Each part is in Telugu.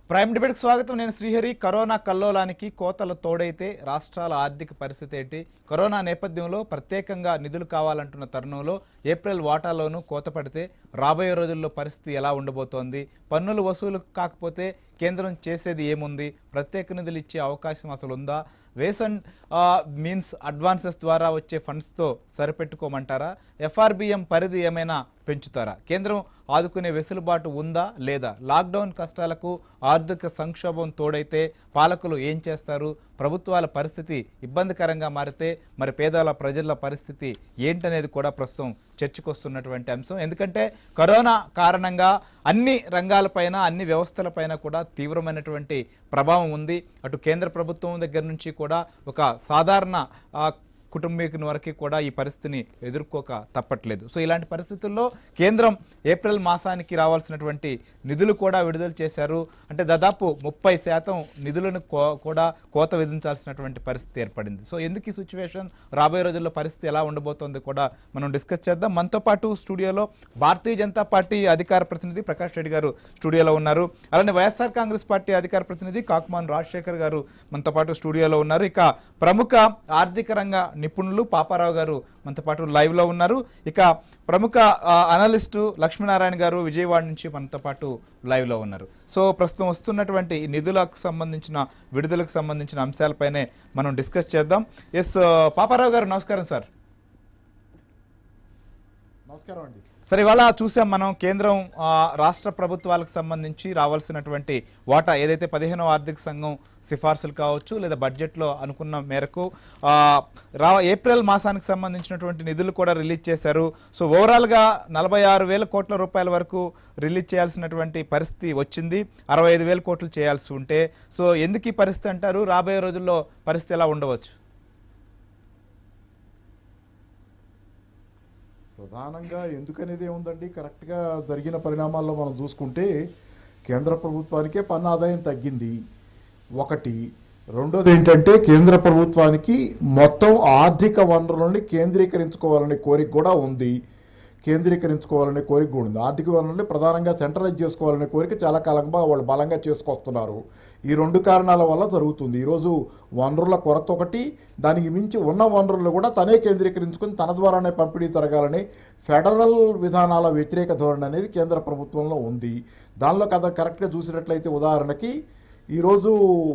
ప్రైమ్ డిబేట్కి స్వాగతం నేను శ్రీహరి కరోనా కల్లోలానికి కోతలు తోడైతే రాష్ట్రాల ఆర్థిక పరిస్థితి ఏంటి కరోనా నేపథ్యంలో ప్రత్యేకంగా నిధులు కావాలంటున్న తరుణంలో ఏప్రిల్ వాటాలోనూ కోత పడితే రాబోయే రోజుల్లో పరిస్థితి ఎలా ఉండబోతోంది పన్నులు వసూలు కాకపోతే కేంద్రం చేసేది ఏముంది ప్రత్యేక నిధులు ఇచ్చే అవకాశం అసలు ఉందా వేసన్ మీన్స్ అడ్వాన్సెస్ ద్వారా వచ్చే ఫండ్స్తో సరిపెట్టుకోమంటారా ఎఫ్ఆర్బిఎం పరిధి ఏమైనా పెంచుతారా కేంద్రం ఆదుకునే వెసులుబాటు ఉందా లేదా లాక్డౌన్ కష్టాలకు ఆర్థిక సంక్షోభం తోడైతే పాలకులు ఏం చేస్తారు ప్రభుత్వాల పరిస్థితి ఇబ్బందికరంగా మారితే మరి పేదల ప్రజల పరిస్థితి ఏంటనేది కూడా ప్రస్తుతం చర్చకొస్తున్నటువంటి అంశం ఎందుకంటే కరోనా కారణంగా అన్ని రంగాలపైన అన్ని వ్యవస్థలపైన కూడా తీవ్రమైనటువంటి ప్రభావం ఉంది అటు కేంద్ర ప్రభుత్వం దగ్గర నుంచి కూడా ఒక సాధారణ ఆ, కుటుంబీకుని వరకు కూడా ఈ పరిస్థితిని ఎదుర్కోక తప్పట్లేదు సో ఇలాంటి పరిస్థితుల్లో కేంద్రం ఏప్రిల్ మాసానికి రావాల్సినటువంటి నిధులు కూడా విడుదల చేశారు అంటే దాదాపు ముప్పై శాతం నిధులను కో- కూడా కోత విధించాల్సినటువంటి పరిస్థితి ఏర్పడింది సో ఎందుకు ఈ సిచ్యువేషన్ రాబోయే రోజుల్లో పరిస్థితి ఎలా ఉండబోతోంది కూడా మనం డిస్కస్ చేద్దాం మనతో పాటు స్టూడియోలో భారతీయ జనతా పార్టీ అధికార ప్రతినిధి ప్రకాష్ రెడ్డి గారు స్టూడియోలో ఉన్నారు అలానే వైఎస్ఆర్ కాంగ్రెస్ పార్టీ అధికార ప్రతినిధి కాకుమాన్ రాజశేఖర్ గారు మనతో పాటు స్టూడియోలో ఉన్నారు ఇక ప్రముఖ ఆర్థిక రంగ నిపుణులు పాపారావు గారు మనతో పాటు లైవ్ లో ఉన్నారు ఇక ప్రముఖ ఆ, అనలిస్టు లక్ష్మీనారాయణ గారు విజయవాడ నుంచి మనతో పాటు లైవ్ లో ఉన్నారు సో ప్రస్తుతం వస్తున్నటువంటి ఈ నిధులకు సంబంధించిన విడుదలకు సంబంధించిన అంశాలపైనే మనం డిస్కస్ చేద్దాం ఎస్ పాపారావు గారు నమస్కారం సార్ నమస్కారం అండి సరే ఇవాళ చూసాం మనం కేంద్రం ఆ, రాష్ట్ర ప్రభుత్వాలకు సంబంధించి రావాల్సినటువంటి వాటా ఏదైతే పదిహేనవ ఆర్థిక సంఘం సిఫార్సులు కావచ్చు లేదా బడ్జెట్లో అనుకున్న మేరకు ఆ, రా ఏప్రిల్ మాసానికి సంబంధించినటువంటి నిధులు కూడా రిలీజ్ చేశారు సో ఓవరాల్గా నలభై ఆరు వేల కోట్ల రూపాయల వరకు రిలీజ్ చేయాల్సినటువంటి పరిస్థితి వచ్చింది అరవై ఐదు వేల కోట్లు చేయాల్సి ఉంటే సో ఎందుకు ఈ పరిస్థితి అంటారు రాబోయే రోజుల్లో పరిస్థితి ఎలా ఉండవచ్చు ప్రధానంగా ఎందుకనేది ఏముందండి కరెక్ట్గా జరిగిన పరిణామాల్లో మనం చూసుకుంటే కేంద్ర ప్రభుత్వానికే పన్ను ఆదాయం తగ్గింది ఒకటి రెండోది ఏంటంటే కేంద్ర ప్రభుత్వానికి మొత్తం ఆర్థిక వనరులని కేంద్రీకరించుకోవాలనే కోరిక కూడా ఉంది కేంద్రీకరించుకోవాలనే కోరిక కూడా ఉంది ఆర్థిక వనరుల్ని ప్రధానంగా సెంట్రలైజ్ చేసుకోవాలనే కోరిక చాలా కాలంగా వాళ్ళు బలంగా చేసుకొస్తున్నారు ఈ రెండు కారణాల వల్ల జరుగుతుంది ఈరోజు వనరుల కొరత ఒకటి దానికి మించి ఉన్న వనరులు కూడా తనే కేంద్రీకరించుకొని తన ద్వారానే పంపిణీ జరగాలని ఫెడరల్ విధానాల వ్యతిరేక ధోరణి అనేది కేంద్ర ప్రభుత్వంలో ఉంది దానిలో కథ కరెక్ట్గా చూసినట్లయితే ఉదాహరణకి ఈరోజు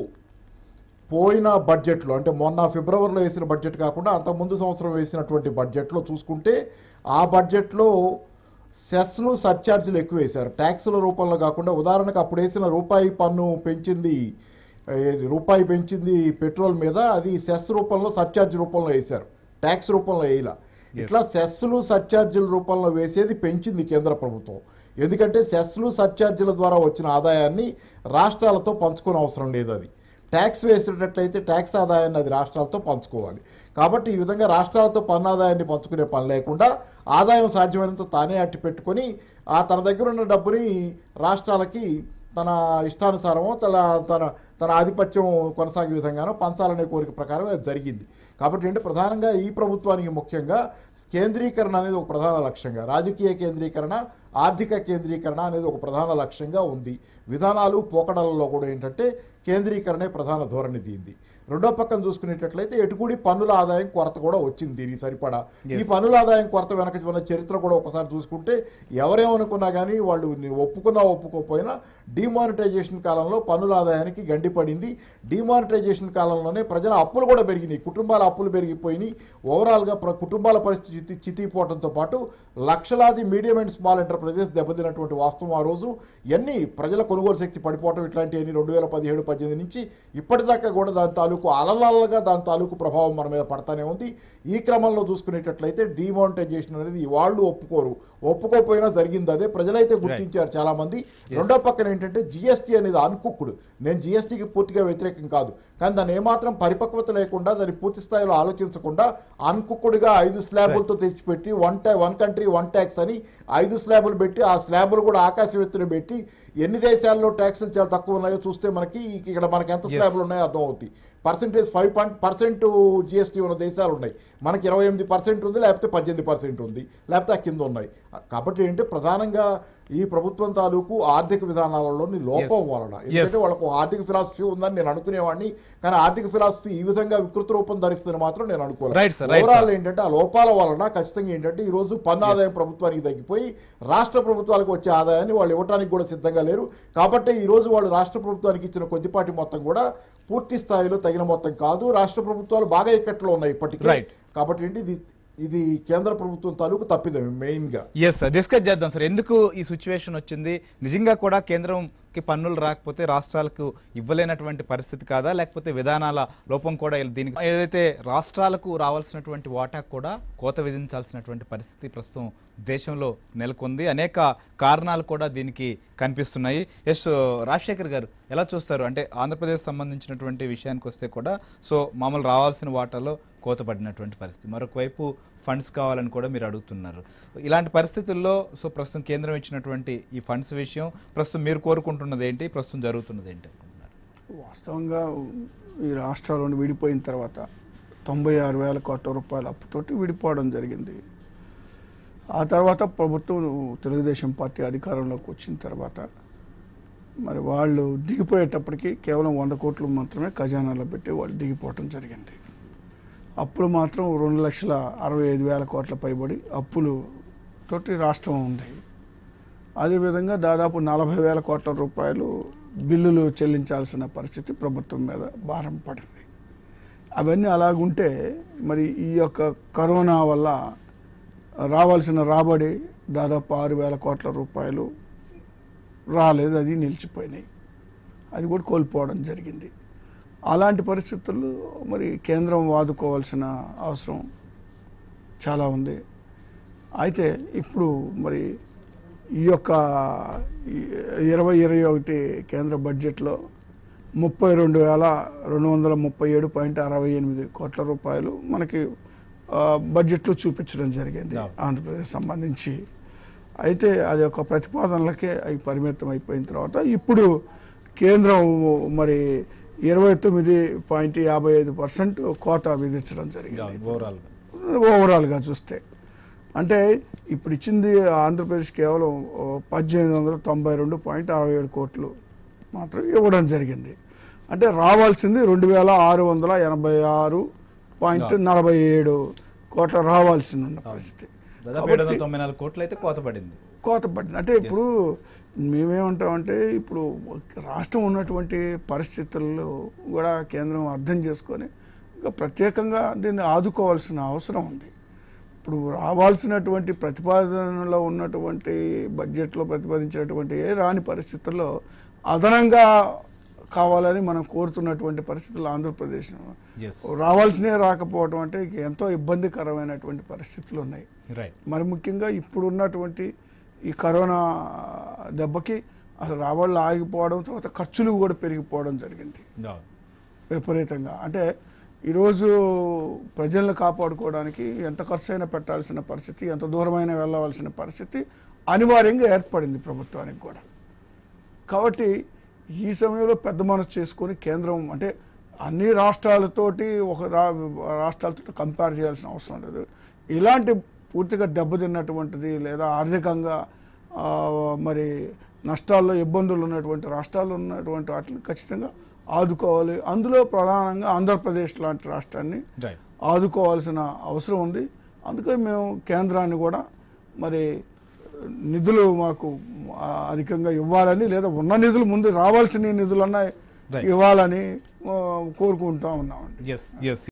పోయిన బడ్జెట్లో అంటే మొన్న ఫిబ్రవరిలో వేసిన బడ్జెట్ కాకుండా అంతకుముందు సంవత్సరం వేసినటువంటి బడ్జెట్లో చూసుకుంటే ఆ బడ్జెట్లో సెస్లు సర్ఛార్జీలు ఎక్కువ వేశారు ట్యాక్సుల రూపంలో కాకుండా ఉదాహరణకు అప్పుడు వేసిన రూపాయి పన్ను పెంచింది ఏది రూపాయి పెంచింది పెట్రోల్ మీద అది సెస్ రూపంలో సర్ఛార్జ్ రూపంలో వేశారు ట్యాక్స్ రూపంలో వేయలా ఇట్లా సెస్లు సర్ఛార్జీల రూపంలో వేసేది పెంచింది కేంద్ర ప్రభుత్వం ఎందుకంటే సెస్లు సర్ఛార్జీల ద్వారా వచ్చిన ఆదాయాన్ని రాష్ట్రాలతో పంచుకునే అవసరం లేదు అది ట్యాక్స్ వేసేటట్లయితే ట్యాక్స్ ఆదాయాన్ని అది రాష్ట్రాలతో పంచుకోవాలి కాబట్టి ఈ విధంగా రాష్ట్రాలతో పన్ను ఆదాయాన్ని పంచుకునే పని లేకుండా ఆదాయం సాధ్యమైనంత తానే అట్టి పెట్టుకొని ఆ తన దగ్గర ఉన్న డబ్బుని రాష్ట్రాలకి తన ఇష్టానుసారమో తన తన తన ఆధిపత్యం కొనసాగే విధంగానో పంచాలనే కోరిక ప్రకారం అది జరిగింది కాబట్టి ఏంటి ప్రధానంగా ఈ ప్రభుత్వానికి ముఖ్యంగా కేంద్రీకరణ అనేది ఒక ప్రధాన లక్ష్యంగా రాజకీయ కేంద్రీకరణ ఆర్థిక కేంద్రీకరణ అనేది ఒక ప్రధాన లక్ష్యంగా ఉంది విధానాలు పోకడలలో కూడా ఏంటంటే కేంద్రీకరణే ప్రధాన ధోరణి దీంది రెండో పక్కన చూసుకునేటట్లయితే ఎటుకూడి పన్నుల ఆదాయం కొరత కూడా వచ్చింది దీనికి సరిపడా ఈ పన్నుల ఆదాయం కొరత వెనక ఉన్న చరిత్ర కూడా ఒకసారి చూసుకుంటే ఎవరేమనుకున్నా కానీ వాళ్ళు ఒప్పుకున్నా ఒప్పుకోకపోయినా డిమానిటైజేషన్ కాలంలో పన్నుల ఆదాయానికి గండిపడింది డిమానిటైజేషన్ కాలంలోనే ప్రజల అప్పులు కూడా పెరిగినాయి కుటుంబాల అప్పులు పెరిగిపోయినాయి ఓవరాల్గా ప్ర కుటుంబాల పరిస్థితి చితి చితిపోవడంతో పాటు లక్షలాది మీడియం అండ్ స్మాల్ ఎంటర్ప్రైజెస్ దెబ్బతిన్నటువంటి వాస్తవం ఆ రోజు ఎన్ని ప్రజల కొనుగోలు శక్తి పడిపోవటం ఇట్లాంటివన్నీ రెండు వేల పదిహేడు పద్దెనిమిది నుంచి ఇప్పటిదాకా కూడా దాని తాలూకు అలలగా దాని తాలూకు ప్రభావం మన మీద పడతానే ఉంది ఈ క్రమంలో చూసుకునేటట్లయితే డిమానిటైజేషన్ అనేది వాళ్ళు ఒప్పుకోరు ఒప్పుకోకపోయినా జరిగింది అదే ప్రజలైతే గుర్తించారు చాలా మంది రెండో పక్కన ఏంటంటే జిఎస్టీ అనేది అన్కుక్కుడు నేను జిఎస్టీకి పూర్తిగా వ్యతిరేకం కాదు కానీ దాన్ని ఏమాత్రం పరిపక్వత లేకుండా దాన్ని పూర్తి స్థాయిలో ఆలోచించకుండా అన్కుక్కుడుగా ఐదు స్లాబులతో తెచ్చిపెట్టి వన్ టై వన్ కంట్రీ వన్ ట్యాక్స్ అని ఐదు స్లాబులు పెట్టి ఆ స్లాబులు కూడా ఆకాశం ఎత్తున పెట్టి ఎన్ని దేశాల్లో ట్యాక్సులు చాలా తక్కువ ఉన్నాయో చూస్తే మనకి ఇక్కడ మనకి ఎంత స్లాబులు ఉన్నాయో అర్థం అవుతాయి percentage five point percent GST ఉన్న దేశాలు ఉన్నాయి మనకి ఇరవై ఎనిమిది పర్సెంట్ ఉంది లేకపోతే పద్దెనిమిది పర్సెంట్ ఉంది లేకపోతే ఆ కింద ఉన్నాయి కాబట్టి ఏంటంటే ప్రధానంగా ఈ ప్రభుత్వం తాలూకు ఆర్థిక విధానాలలోని లోపం Yes. వలన ఎందుకంటే వాళ్ళకు ఆర్థిక ఫిలాసఫీ ఉందని నేను అనుకునేవాడిని కానీ ఆర్థిక ఫిలాసఫీ ఈ విధంగా వికృత రూపం ధరిస్తుంది మాత్రం నేను అనుకోలేదు Right, sir. Right, ఓవరాల్ ఏంటంటే ఆ లోపాల వలన ఖచ్చితంగా ఏంటంటే ఈ రోజు పన్ను ఆదాయం ప్రభుత్వానికి తగ్గిపోయి రాష్ట్ర ప్రభుత్వాలకు వచ్చే ఆదాయాన్ని వాళ్ళు ఇవ్వడానికి కూడా సిద్ధంగా లేరు కాబట్టి ఈ రోజు వాళ్ళు రాష్ట్ర ప్రభుత్వానికి ఇచ్చిన కొద్దిపాటి మొత్తం కూడా పూర్తి స్థాయిలో తగిన మొత్తం కాదు రాష్ట్ర ప్రభుత్వాలు బాగా ఇక్కట్లో ఉన్నాయి ఇప్పటికీ Right. కాబట్టి ఏంటి ఇది ఇది కేంద్ర ప్రభుత్వం తాలూకు తప్పిదం మెయిన్ గా ఎస్ సార్ డిస్కస్ చేద్దాం సార్ ఎందుకు ఈ సిచ్యువేషన్ వచ్చింది నిజంగా కూడా కేంద్రంకి పన్నులు రాకపోతే రాష్ట్రాలకు ఇవ్వలేనటువంటి పరిస్థితి కాదా లేకపోతే విధానాల లోపం కూడా ఇలా దీనికి ఏదైతే రాష్ట్రాలకు రావాల్సినటువంటి వాటా కూడా కోత విధించాల్సినటువంటి పరిస్థితి ప్రస్తుతం దేశంలో నెలకొంది అనేక కారణాలు కూడా దీనికి కనిపిస్తున్నాయి ఎస్ రాజశేఖర్ గారు ఎలా చూస్తారు అంటే ఆంధ్రప్రదేశ్ సంబంధించినటువంటి విషయానికి వస్తే కూడా సో మామూలు రావాల్సిన వాటాలో కోత పడినటువంటి పరిస్థితి మరొక వైపు ఫండ్స్ కావాలని కూడా మీరు అడుగుతున్నారు ఇలాంటి పరిస్థితుల్లో సో ప్రస్తుతం కేంద్రం ఇచ్చినటువంటి ఈ ఫండ్స్ విషయం ప్రస్తుతం మీరు కోరుకుంటున్నది ఏంటి ప్రస్తుతం జరుగుతున్నది ఏంటి అనుకుంటున్నారు వాస్తవంగా ఈ రాష్ట్రాలను విడిపోయిన తర్వాత తొంభై ఆరు వేల కోట్ల రూపాయల అప్పుతోటి విడిపోవడం జరిగింది ఆ తర్వాత ప్రభుత్వం తెలుగుదేశం పార్టీ అధికారంలోకి వచ్చిన తర్వాత మరి వాళ్ళు దిగిపోయేటప్పటికి కేవలం వంద కోట్లు మాత్రమే ఖజానాలో పెట్టి వాళ్ళు దిగిపోవటం జరిగింది అప్పులు మాత్రం రెండు లక్షల అరవై ఐదు వేల కోట్ల పైబడి అప్పులు తోటి రాష్ట్రం ఉంది అదేవిధంగా దాదాపు నలభై వేల కోట్ల రూపాయలు బిల్లులు చెల్లించాల్సిన పరిస్థితి ప్రభుత్వం మీద భారం పడింది అవన్నీ అలాగుంటే మరి ఈ యొక్క కరోనా వల్ల రావాల్సిన రాబడి దాదాపు ఆరు వేల కోట్ల రూపాయలు రాలేదు అది నిలిచిపోయినాయి అది కూడా కోల్పోవడం జరిగింది అలాంటి పరిస్థితుల్లో మరి కేంద్రం వాదుకోవాల్సిన అవసరం చాలా ఉంది అయితే ఇప్పుడు మరి ఈ యొక్క ఇరవై ఇరవై ఒకటి కేంద్ర బడ్జెట్లో ముప్పై రెండు వేల రెండు వందల ముప్పై ఏడు పాయింట్ అరవై ఎనిమిది కోట్ల రూపాయలు మనకి ఆ, బడ్జెట్లో చూపించడం జరిగింది ఆంధ్రప్రదేశ్ సంబంధించి అయితే అది ఒక ప్రతిపాదనలకే అవి పరిమితం అయిపోయిన తర్వాత ఇప్పుడు కేంద్రం మరి ఇరవై తొమ్మిది పాయింట్ యాభై ఐదు పర్సెంట్ కోట విధించడం జరిగింది ఓవరాల్గా ఓవరాల్గా చూస్తే అంటే ఇప్పుడు ఇచ్చింది ఆంధ్రప్రదేశ్ కేవలం ఓ పద్దెనిమిది వందల తొంభై రెండు పాయింట్ అరవై ఏడు కోట్లు మాత్రం ఇవ్వడం జరిగింది అంటే రావాల్సింది రెండు వేల ఆరు వందల ఎనభై ఆరు పాయింట్ నలభై ఏడు కోట్ల రావాల్సి ఉన్న పరిస్థితి దాదాపు ఏడు వందల తొంభై నాలుగు కోట్లు అయితే కోత పడింది కోత పడింది అంటే ఇప్పుడు మేమేమంటామంటే ఇప్పుడు రాష్ట్రం ఉన్నటువంటి పరిస్థితుల్లో కూడా కేంద్రం అర్థం చేసుకొని ఇక ప్రత్యేకంగా దీన్ని ఆదుకోవాల్సిన అవసరం ఉంది ఇప్పుడు రావాల్సినటువంటి ప్రతిపాదనలో ఉన్నటువంటి బడ్జెట్లో ప్రతిపాదించినటువంటి ఏ రాని పరిస్థితుల్లో అదనంగా కావాలని మనం కోరుతున్నటువంటి పరిస్థితులు ఆంధ్రప్రదేశ్ ఎస్ రావాల్సినవి రాకపోవడం అంటే ఇక ఎంతో ఇబ్బందికరమైనటువంటి పరిస్థితులు ఉన్నాయి రైట్ మరి ముఖ్యంగా ఇప్పుడు ఉన్నటువంటి ఈ కరోనా దెబ్బకి అసలు రావాళ్ళు ఆగిపోవడం తర్వాత ఖర్చులు కూడా పెరిగిపోవడం జరిగింది విపరీతంగా అంటే ఈరోజు ప్రజలను కాపాడుకోవడానికి ఎంత ఖర్చు అయినా పెట్టాల్సిన పరిస్థితి ఎంత దూరమైనా వెళ్ళవలసిన పరిస్థితి అనివార్యంగా ఏర్పడింది ప్రభుత్వానికి కూడా కాబట్టి ఈ సమయంలో పెద్ద మనసు చేసుకొని కేంద్రం అంటే అన్ని రాష్ట్రాలతోటి ఒక రా రాష్ట్రాలతో కంపేర్ చేయాల్సిన అవసరం లేదు ఇలాంటి పూర్తిగా దెబ్బతిన్నటువంటిది లేదా ఆర్థికంగా ఆ, మరి నష్టాల్లో ఇబ్బందులు ఉన్నటువంటి రాష్ట్రాలు ఉన్నటువంటి వాటిని ఖచ్చితంగా ఆదుకోవాలి అందులో ప్రధానంగా ఆంధ్రప్రదేశ్ లాంటి రాష్ట్రాన్ని రైట్ ఆదుకోవాల్సిన అవసరం ఉంది అందుకని మేము కేంద్రాన్ని కూడా మరి నిధులు మాకు ఆ, అధికంగా ఇవ్వాలని లేదా ఉన్న నిధులు ముందు రావాల్సిన నిధులన్నా Right. ఇవ్వాలని ఆ, కోరుకుంటా ఉన్నామండి ఎస్ ఎస్